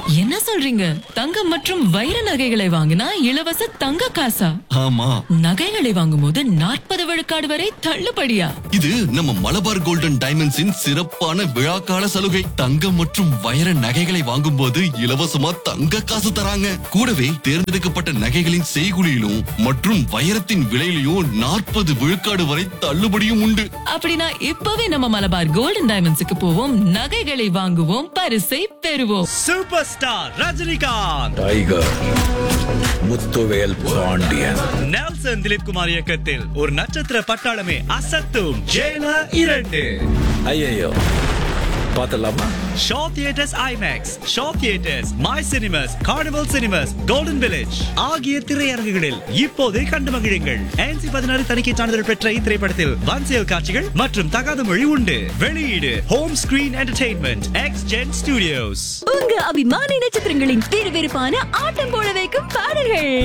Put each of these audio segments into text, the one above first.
என்ன சொல்றீங்க தங்கம் மற்றும் வைர நகைகளை வாங்கினா இலவச தங்க காசா ஆமா நகைகளை வாங்கும்போது நாற்பது விழுக்காடு வரை தள்ளுபடியா இது நம்ம மலபார் கோல்டன் டைமண்ட்ஸின் சிறப்பான விழாக்கால சலுகை தங்கம் மற்றும் வைர நகைகளை வாங்கும்போது இலவசமா தங்க காசு தராங்க கூடவே தேர்ந்தெடுக்கப்பட்ட நகைகளின் செய்குலியிலும் மற்றும் வைரத்தின் விலையிலும் நாற்பது விழுக்காடு வரை தள்ளுபடியும் உண்டு அப்படின்னா இப்பவே நம்ம மலபார் கோல்டன் டைமண்ட்ஸுக்கு போவோம் நகைகளை வாங்குவோம் பரிசை பெறுவோம் super star Rajinikanth tiger Muthuvel Pandian Nelson Dilip Kumar இயக்கத்தில் ஒரு நட்சத்திர பட்டாளமே அசத்தும் ஜெயிலர் இரண்டு ஐயோ பார்த்தலாமா Show Theatres IMAX Show Theatres My Cinemas Carnival Cinemas Golden Village ஆகிய திரையரங்குகளில் இப்போது கண்டு மகிழுங்கள் NC பதினாறு தணிக்கை சான்றிதழ் பெற்ற இத்திரைப்படத்தில் வன்செயல் காட்சிகள் மற்றும் தகாத மொழி உண்டு வெளியீடு Home Screen Entertainment X Gen Studios உங்க அபிமான நட்சத்திரங்களின் விறுவிறுப்பான ஆட்டம் போட வைக்கும் பாடல்கள்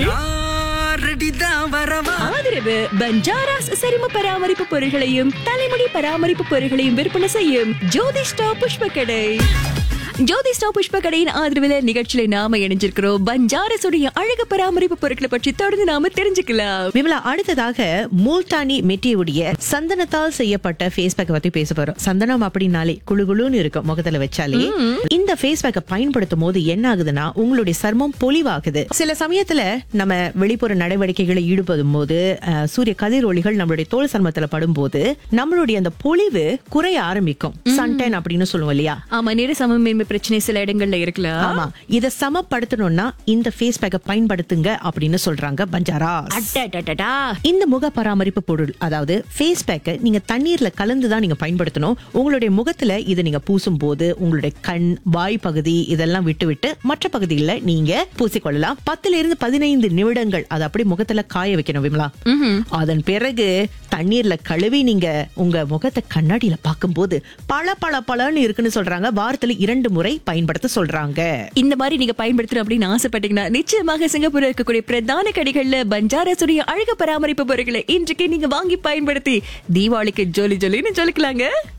ஆதரவு பஞ்சாராஸ் சரும பராமரிப்பு பொருட்களையும் தலைமுடி பராமரிப்பு பொருட்களையும் விற்பனை செய்யும் ஜோதிஷ்டா புஷ்ப கடை ஜோதிஷ்டா புஷ்ப கடையின் ஆதரவுல நிகழ்ச்சியில நாம இணைஞ்சிருக்கிறோம் பஞ்சாரஸுடைய அழகு பராமரிப்பு பொருட்களை பற்றி தொடர்ந்து நாம தெரிஞ்சுக்கலாம் விமலா அடுத்ததாக மூல்டானி மெட்டியுடைய சந்தனத்தால் செய்யப்பட்ட ஃபேஸ் பேக் பத்தி பேச போறோம் சந்தனம் அப்படின்னாலே குளு குளுன்னு இருக்கும் முகத்துல வச்சாலே இந்த ஃபேஸ் பேக்கை பயன்படுத்தும் போது என்ன ஆகுதுன்னா உங்களுடைய சர்மம் பொலிவாகுது சில சமயத்துல நம்ம வெளிப்புற நடவடிக்கைகளை ஈடுபடும் போது அஹ், சூரிய கதிரொளிகள் நம்மளுடைய தோல் சர்மத்துல படும்போது நம்மளுடைய அந்த பொலிவு குறைய ஆரம்பிக்கும் சன்டென் அப்படின்னு சொல்லுவோம் இல்லையா ஆமா நிற சமமின்மை பிரச்சனை சில இடங்கள்ல இருக்கலாம் ஆமா இத சமப்படுத்தணும்னா இந்த ஃபேஸ் பேக்கை பயன்படுத்துங்க அப்படின்னு சொல்றாங்க பஞ்சாரா அடடடடா. இந்த முக பராமரிப்பு பொருள் அதாவது ஃபேஸ் பேக்கை நீங்க தண்ணீர்ல கலந்து தான் நீங்க பயன்படுத்தணும் உங்களுடைய முகத்துல இதை நீங்க பூசும் போது உங்களுடைய கண் வாய் பகுதி இதெல்லாம் விட்டு விட்டு மற்ற பகுதிகளில் நீங்க பூசிக்கொள்ளலாம் பத்துல இருந்து பதினைந்து நிமிடங்கள் அதை அப்படி முகத்துல காய வைக்கணும் விமலா அதன் பிறகு தண்ணீர்ல கழுவி நீங்க உங்க முகத்தை கண்ணாடியில பார்க்கும்போது பல பல பலன்னு இருக்குன்னு சொல்றாங்க வாரத்துல இரண்டு முறை பயன்படுத்த சொல்றாங்க இந்த மாதிரி நீங்க பயன்படுத்தணும் அப்படின்னு ஆசைப்பட்டீங்கன்னா நிச்சயமாக சிங்கப்பூர்ல இருக்கக்கூடிய பிரதான கடைகள்ல பஞ்சாரசுடைய அழகு பராமரிப்பு பொருட்களை இன்றைக்கு நீங்க வாங்கி பயன்படுத்தி தீபாவளிக்கு ஜொலி ஜொலின்னு சொல்லிக்கலாங்க